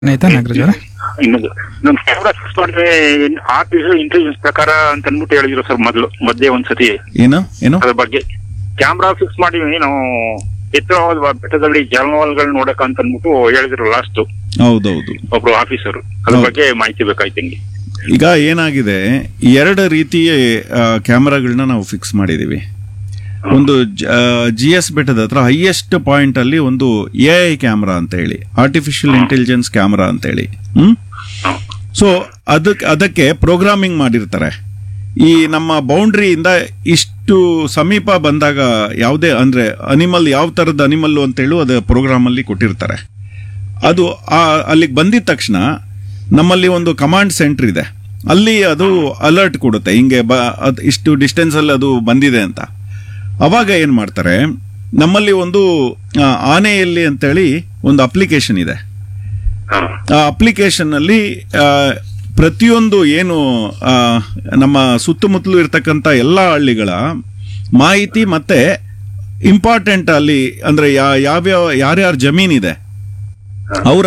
ಆಯ್ತಾ ನಾಗರಾಜ್ ಅವರೇ ಇನ್ನೊಂದು ನಮ್ ಕ್ಯಾಮ್ರಾ ಫಿಕ್ಸ್ ಮಾಡಿದ್ರೆ ಆರ್ಟಿಫಿಷಿಯಲ್ ಇಂಟೆಲಿಜೆನ್ಸ್ ಪ್ರಕಾರ ಅಂತ ಅಂದ್ಬಿಟ್ಟು ಹೇಳಿದ್ರು ಸರ್ ಮೊದಲು ಮಧ್ಯೆ ಒಂದ್ಸತಿ ಏನು ಏನು ಅದ್ರ ಬಗ್ಗೆ ಕ್ಯಾಮ್ರಾ ಫಿಕ್ಸ್ ಮಾಡಿ ನಾವು ಎತ್ತರವಾದ ಬೆಟ್ಟದಲ್ಲಿ ಜಾನುವಾರುಗಳು ನೋಡಕ್ ಅಂತ ಅಂದ್ಬಿಟ್ಟು ಹೇಳಿದ್ರು ಲಾಸ್ಟ್ ಹೌದೌದು ಒಬ್ರು ಆಫೀಸರ್ ಅದ್ರ ಹೌದು. ಬಗ್ಗೆ ಮಾಹಿತಿ ಬೇಕಾಯ್ತು ಹಿಂಗೆ ಈಗ ಏನಾಗಿದೆ ಎರಡು ರೀತಿಯ ಕ್ಯಾಮ್ರಾಗಳನ್ನ ನಾವು ಫಿಕ್ಸ್ ಮಾಡಿದೀವಿ ಒಂದು ಜಿ ಎಸ್ ಬೆಟ್ಟದ ಹತ್ರ ಹೈಯೆಸ್ಟ್ ಪಾಯಿಂಟ್ ಅಲ್ಲಿ ಒಂದು ಎ ಐ ಕ್ಯಾಮ್ರಾ ಅಂತ ಹೇಳಿ ಆರ್ಟಿಫಿಷಿಯಲ್ ಇಂಟೆಲಿಜೆನ್ಸ್ ಕ್ಯಾಮ್ರಾ ಅಂತ ಹೇಳಿ ಹ್ಮ್ ಹ್ಮ್. ಸೊ ಅದಕ್ಕೆ ಅದಕ್ಕೆ ಪ್ರೋಗ್ರಾಮಿಂಗ್ ಮಾಡಿರ್ತಾರೆ ಈ ನಮ್ಮ ಬೌಂಡ್ರಿಯಿಂದ ಇಷ್ಟು ಸಮೀಪ ಬಂದಾಗ ಯಾವುದೇ ಅಂದ್ರೆ ಅನಿಮಲ್ ಯಾವ ತರದ ಅನಿಮಲ್ ಅಂತ ಹೇಳಿ ಅದು ಪ್ರೋಗ್ರಾಮ್ ಅಲ್ಲಿ ಕೊಟ್ಟಿರ್ತಾರೆ ಅದು ಆ ಅಲ್ಲಿಗೆ ಬಂದಿದ ತಕ್ಷಣ ನಮ್ಮಲ್ಲಿ ಒಂದು ಕಮಾಂಡ್ ಸೆಂಟರ್ ಇದೆ ಅಲ್ಲಿ ಅದು ಅಲರ್ಟ್ ಕೊಡುತ್ತೆ ಹಿಂಗೆ ಬ ಅದ್ ಇಷ್ಟು ಡಿಸ್ಟೆನ್ಸ್ ಅಲ್ಲಿ ಅದು ಬಂದಿದೆ ಅಂತ ಅವಾಗ ಏನ್ ಮಾಡ್ತಾರೆ ನಮ್ಮಲ್ಲಿ ಒಂದು ಆ, ಆನೆಯಲ್ಲಿ ಅಂತೇಳಿ ಒಂದು ಅಪ್ಲಿಕೇಶನ್ ಇದೆ ಹ್ಮ್. ಆ ಅಪ್ಲಿಕೇಶನ್ ಅಲ್ಲಿ ಆ, ಪ್ರತಿಯೊಂದು ಏನು ಆ, ನಮ್ಮ ಸುತ್ತಮುತ್ತಲು ಇರ್ತಕ್ಕಂಥ ಎಲ್ಲ ಹಳ್ಳಿಗಳ ಮಾಹಿತಿ ಮತ್ತೆ ಇಂಪಾರ್ಟೆಂಟ್ ಅಲ್ಲಿ ಅಂದ್ರೆ ಯಾ- ಯಾವ್ಯಾವ ಯಾರ್ಯಾರ ಜಮೀನಿದೆ ಅವರ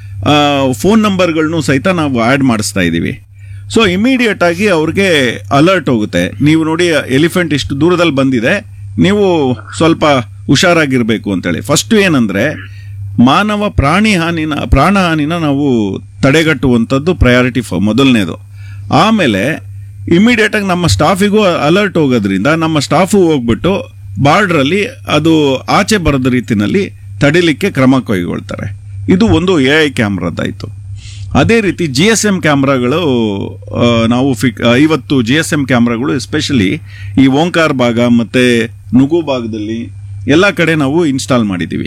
ಫೋನ್ ನಂಬರ್ಗಳನ್ನು ಸಹಿತ ನಾವು ಆ್ಯಡ್ ಮಾಡಿಸ್ತಾ ಇದ್ದೀವಿ ಸೊ ಇಮಿಡಿಯೇಟ್ ಆಗಿ ಅವ್ರಿಗೆ ಅಲರ್ಟ್ ಹೋಗುತ್ತೆ ನೀವು ನೋಡಿ ಎಲಿಫೆಂಟ್ ಇಷ್ಟು ದೂರದಲ್ಲಿ ಬಂದಿದೆ ನೀವು ಸ್ವಲ್ಪ ಹುಷಾರಾಗಿರ್ಬೇಕು ಅಂತೇಳಿ ಫಸ್ಟ್ ಏನಂದ್ರೆ ಮಾನವ ಪ್ರಾಣಿ ಹಾನಿನ ಪ್ರಾಣ ಹಾನಿನ ನಾವು ತಡೆಗಟ್ಟುವಂಥದ್ದು ಪ್ರಯಾರಿಟಿ ಮೊದಲನೇದು ಆಮೇಲೆ ಇಮಿಡಿಯೇಟ್ ಆಗಿ ನಮ್ಮ ಸ್ಟಾಫಿಗೂ ಅಲರ್ಟ್ ಹೋಗೋದ್ರಿಂದ ನಮ್ಮ ಸ್ಟಾಫು ಹೋಗ್ಬಿಟ್ಟು ಬಾರ್ಡ್ರಲ್ಲಿ ಅದು ಆಚೆ ಬರದ ರೀತಿನಲ್ಲಿ ತಡಿಲಿಕ್ಕೆ ಕ್ರಮ ಕೈಗೊಳ್ತಾರೆ ಇದು ಒಂದು ಎ ಐ ಕ್ಯಾಮ್ರಾದಾಯ್ತು ಅದೇ ರೀತಿ ಜಿ ಎಸ್ ಎಂ ಕ್ಯಾಮ್ರಾಗಳು ಆ, ನಾವು ಫಿಕ್ ಆ, ಇವತ್ತು ಜಿ ಎಸ್ ಎಂ ಕ್ಯಾಮ್ರಾಗಳು ಎಸ್ಪೆಷಲಿ ಈ ಓಂಕಾರ್ ಭಾಗ ಮತ್ತೆ ನುಗು ಭಾಗದಲ್ಲಿ ಎಲ್ಲ ಕಡೆ ನಾವು ಇನ್ಸ್ಟಾಲ್ ಮಾಡಿದ್ದೀವಿ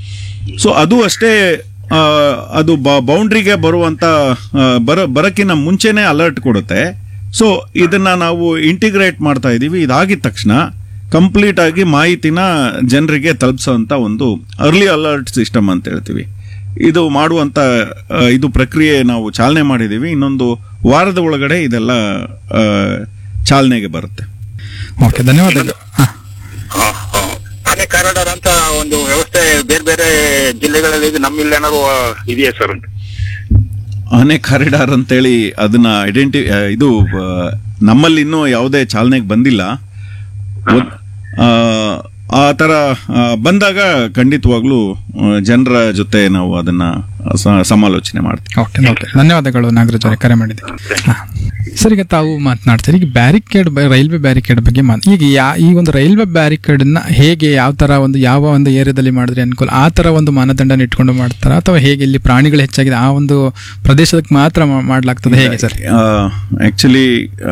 ಸೊ ಅದು ಅಷ್ಟೇ ಆ, ಅದು ಬೌಂಡ್ರಿಗೆ ಬರುವಂತ ಆ, ಬರ ಬರಕ್ಕಿಂತ ಮುಂಚೆನೆ ಅಲರ್ಟ್ ಕೊಡುತ್ತೆ ಸೊ ಇದನ್ನ ನಾವು ಇಂಟಿಗ್ರೇಟ್ ಮಾಡ್ತಾ ಇದ್ದೀವಿ ಇದಾಗಿದ ತಕ್ಷಣ ಕಂಪ್ಲೀಟ್ ಆಗಿ ಮಾಹಿತಿನ ಜನರಿಗೆ ತಲುಪಿಸುವಂತ ಒಂದು ಅರ್ಲಿ ಅಲರ್ಟ್ ಸಿಸ್ಟಮ್ ಅಂತ ಹೇಳ್ತೀವಿ ಇದು ಮಾಡುವಂತ ಆ, ಇದು ಪ್ರಕ್ರಿಯೆ ನಾವು ಚಾಲನೆ ಮಾಡಿದ್ದೀವಿ ಇನ್ನೊಂದು ವಾರದ ಒಳಗಡೆ ಇದೆಲ್ಲ ಆ, ಚಾಲನೆಗೆ ಬರುತ್ತೆ ಓಕೆ ಧನ್ಯವಾದಗಳು ಹಾ ಹ, ಹ. ಆನೆ ಕಾರಿಡಾರ್ ಅಂತ ಒಂದು ವ್ಯವಸ್ಥೆ ಬೇರೆ ಬೇರೆ ಜಿಲ್ಲೆಗಳಲ್ಲಿ ಇದೆ. ನಮ್ಮಲ್ಲಿ ಏನಾದ್ರು ಆ, ಇದೆಯಾ ಸರ್ ಅಂತ ಆನೆ ಕಾರಿಡಾರ್ ಅಂತೇಳಿ ಅದನ್ನ ಐಡೆಂಟಿ ಆ, ಇದು ಆ, ನಮ್ಮಲ್ಲಿ ಇನ್ನೂ ಯಾವುದೇ ಚಾಲನೆಗೆ ಬಂದಿಲ್ಲ ಒಂದ್- ಆ, ಆ ತರ ಆ, ಬಂದಾಗ ಖಂಡಿತವಾಗ್ಲೂ ಜನರ ಜೊತೆ ನಾವು ಅದನ್ನ ಸ- ಸಮಾಲೋಚನೆ ಮಾಡ್ತೀವಿ ಓಕೆ ಓಕೆ ಧನ್ಯವಾದಗಳು ನಾಗರಾಜ್ ಅವರೇ ಕರೆ ಮಾಡಿದ್ದೀವಿ ಹಾ. ಸರ್ ಈಗ ತಾವು ಮಾತನಾಡ್ತೀರಿ ಈಗ ಬ್ಯಾರಿಕೇಡ್ ರೈಲ್ವೆ ಬ್ಯಾರಿಕೇಡ್ ಬಗ್ಗೆ ಮಾತು ಈಗ ಯಾ ಈ ಒಂದು ರೈಲ್ವೆ ಬ್ಯಾರಿಕೇಡ್ ನ ಹೇಗೆ ಯಾವ ತರ ಒಂದು ಯಾವ ಒಂದು ಏರಿಯಾದಲ್ಲಿ ಮಾಡಿದ್ರೆ ಅನುಕೂಲ ಆ ತರ ಒಂದು ಮಾನದಂಡನ ಇಟ್ಕೊಂಡು ಮಾಡ್ತಾರ ಅಥವಾ ಹೇಗೆ ಇಲ್ಲಿ ಪ್ರಾಣಿಗಳು ಹೆಚ್ಚಾಗಿದೆ ಆ ಒಂದು ಪ್ರದೇಶಕ್ಕೆ ಮಾತ್ರ ಮಾ- ಮಾಡ್ಲಾಗ್ತದೆ ಹೇಗೆ ಸರ್ ಆಕ್ಚುಲಿ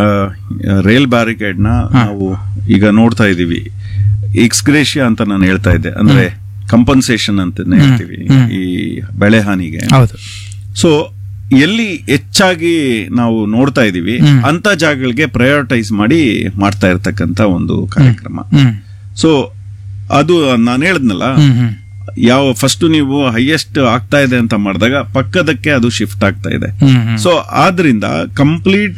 ರೈಲ್ ಬ್ಯಾರಿಕೇಡ್ನ ನಾವು ಈಗ ನೋಡ್ತಾ ಇದ್ದೀವಿ ಎಕ್ಸ್ಗ್ರೇಷಿಯಾ ಅಂತ ನಾನು ಹೇಳ್ತಾ ಇದ್ದೆ ಅಂದ್ರೆ ಕಂಪನ್ಸೇಷನ್ ಅಂತ ಹೇಳ್ತೀವಿ ಹ್ಮ್. ಈ ಬೆಳೆ ಹಾನಿಗೆ ಹೌದು ಸೊ ಎಲ್ಲಿ ಹೆಚ್ಚಾಗಿ ನಾವು ನೋಡ್ತಾ ಇದೀವಿ ಹ್ಮ್. ಅಂತ ಜಾಗಗಳಿಗೆ ಪ್ರಯಾರಿಟೈಸ್ ಮಾಡಿ ಮಾಡ್ತಾ ಇರ್ತಕ್ಕಂತ ಒಂದು ಕಾರ್ಯಕ್ರಮ ಹ್ಮ್ ಸೊ ಅದು ನಾನು ಹೇಳಿದ್ನಲ್ಲ ಹ್ಮ್ ಹ್ಮ್ ಯಾವ ಫಸ್ಟ್ ನೀವು ಹೈಯೆಸ್ಟ್ ಆಗ್ತಾ ಇದೆ ಅಂತ ಮಾಡಿದಾಗ ಪಕ್ಕದಕ್ಕೆ ಅದು ಶಿಫ್ಟ್ ಆಗ್ತಾ ಇದೆ ಹ್ಮ್ ಹ್ಮ್ ಸೊ ಆದ್ರಿಂದ ಕಂಪ್ಲೀಟ್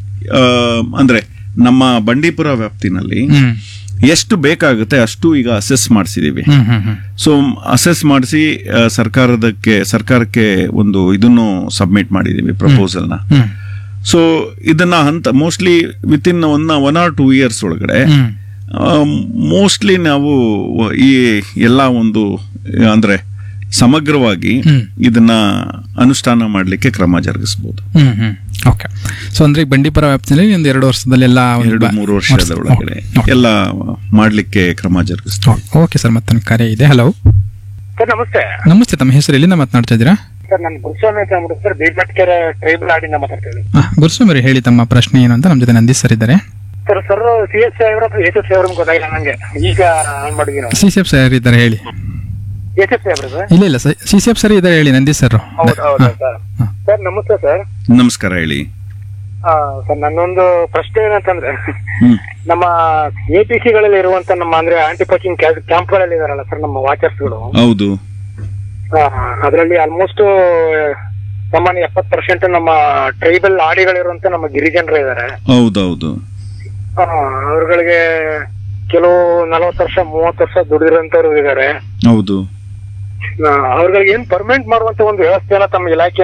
ಅಂದ್ರೆ ನಮ್ಮ ಬಂಡೀಪುರ ವ್ಯಾಪ್ತಿನಲ್ಲಿ ಹ್ಮ್ ಎಷ್ಟು ಬೇಕಾಗುತ್ತೆ ಅಷ್ಟು ಈಗ ಅಸೆಸ್ ಮಾಡಿಸಿದೀವಿ ಹ್ಮ್ ಹ್ಮ್ ಹ್ಮ್ ಸೊ ಅಸೆಸ್ ಮಾಡಿಸಿ ಸರ್ಕಾರದಕ್ಕೆ ಸರ್ಕಾರಕ್ಕೆ ಒಂದು ಇದನ್ನು ಸಬ್ಮಿಟ್ ಮಾಡಿದೀವಿ ಪ್ರಪೋಸಲ್ನ ಹ್ಮ್ ಸೊ ಇದನ್ನ ಹಂತ mostly within one one or two years ಒಳಗಡೆ ಹ್ಮ್ ಮೋಸ್ಟ್ಲಿ ನಾವು ಈ ಎಲ್ಲ ಒಂದು ಅಂದ್ರೆ ಸಮಗ್ರವಾಗಿ ಹ್ಮ್. ಇದನ್ನ ಅನುಷ್ಠಾನ ಮಾಡಲಿಕ್ಕೆ ಕ್ರಮ ಜರುಗಿಸಬಹುದು ಹ್ಮ್ ಹ್ಮ್ ಓಕೆ ಸೊ ಅಂದ್ರೆ ಈಗ ಬಂಡೀಪುರ ವ್ಯಾಪ್ತಿಯಲ್ಲಿ ಒಂದು ಎರಡು ವರ್ಷದಲ್ಲಿ ಎಲ್ಲ ಒಂದು ಎರಡು ಬ- ಮೂರು ವರ್ಷದ ಒಳಗಡೆ ಓಕೆ. ಎಲ್ಲ ಮಾಡ್ಲಿಕ್ಕೆ ಕ್ರಮ ಜರುಗಿಸ್ತೀವಿ ಓಕೆ ಸರ್ ಮತ್ತೊಂದು ಕರೆ ಇದೆ ಹಲೋ ಸರ್ ನಮಸ್ತೆ ನಮಸ್ತೆ ತಮ್ಮ ಹೆಸರು ಎಲ್ಲಿಂದ ಮಾತನಾಡ್ತಾ ಇದ್ದೀರಾ ಸರ್ ನಾನು ಗುರುಸ್ವಾಮಿ ಅಂತ ಅಂದ್ಬಿಟ್ಟು ಸರ್ ಬೇಟ್ಮಟ್ಕೆರೆ ಟ್ರೈಬಲ್ ಆಡಿಂದ ಮಾತಾಡ್ತಾ ಹಾ, ಗುರುಸ್ವಾಮಿ ಹೇಳಿ ತಮ್ಮ ಪ್ರಶ್ನೆ ಏನು ಅಂತ ನಮ್ಮ ಜೊತೆ ನಂದೀಶ್ ಸರ್ ಇದ್ದಾರೆ ಸರ್ ಸರ್ ಸಿ ಎಸ್ ಅವರ ಎಸ್ ಎಸ್ ಅವರ ಗೊತ್ತಾಗಿಲ್ಲ ನಂಗೆ ಈಗ ಆನ್ ಮಾಡಿದ್ವಿ ನಾವು ಸಿ ಸಿ ಎಫ್ ಸರ್ ಇದ್ದಾರೆ ಹೇಳಿ ಎಸ್ ಎಸ್ ಅವರು ಸರ್ ಇಲ್ಲ ಇಲ್ಲ ಸಿ ಸಿ ಎಫ್ ಸರ್ ಇದ್ದಾರೆ ಹೇಳಿ ನಂದೀಶ್ ಸರ್ ಹೌದು ಹೌದು ಸರ್ ಸರ್ ನಮಸ್ತೆ ಸರ್ ನಮಸ್ಕಾರ ಹೇಳಿ ಆ, ಸರ್ ನನ್ನೊಂದು ಪ್ರಶ್ನೆ ಏನಂತಂದ್ರೆ ಹ್ಮ್ ನಮ್ಮ ಎ ಪಿ ಸಿಗಳಲ್ಲಿ ಇರುವಂತ ನಮ್ಮ ಅಂದ್ರೆ ಆಂಟಿ ಪೋಚಿಂಗ್ ಕ್ಯಾಂಪ್ಗಳಲ್ಲಿ ಇದಾರಲ್ಲ ಸರ್ ನಮ್ಮ ವಾಚರ್ಸ್ಗಳು ಹೌದು ಅದರಲ್ಲಿ ಆಲ್ಮೋಸ್ಟ್ ಸಾಮಾನ್ಯ ಎಪ್ಪತ್ತು ಪರ್ಸೆಂಟ್ ನಮ್ಮ ಟ್ರೈಬಲ್ ಆಡಿಗಳಿರುವಂತ ನಮ್ಮ ಗಿರಿಜನರು ಇದ್ದಾರೆ ಹೌದೌದು ಅವ್ರಗಳಿಗೆ ಕೆಲವು ನಲವತ್ತು ವರ್ಷ ಮೂವತ್ತು ವರ್ಷ ದುಡಿದಿರೋಂಥವ್ರು ಇದ್ದಾರೆ ಹೌದು ಅವ್ರಿಗೆ ಏನ್ ಪರ್ಮನೆಂಟ್ ಮಾಡುವಂತ ಒಂದು ವ್ಯವಸ್ಥೆನ ತಮ್ಮ ಇಲಾಖೆ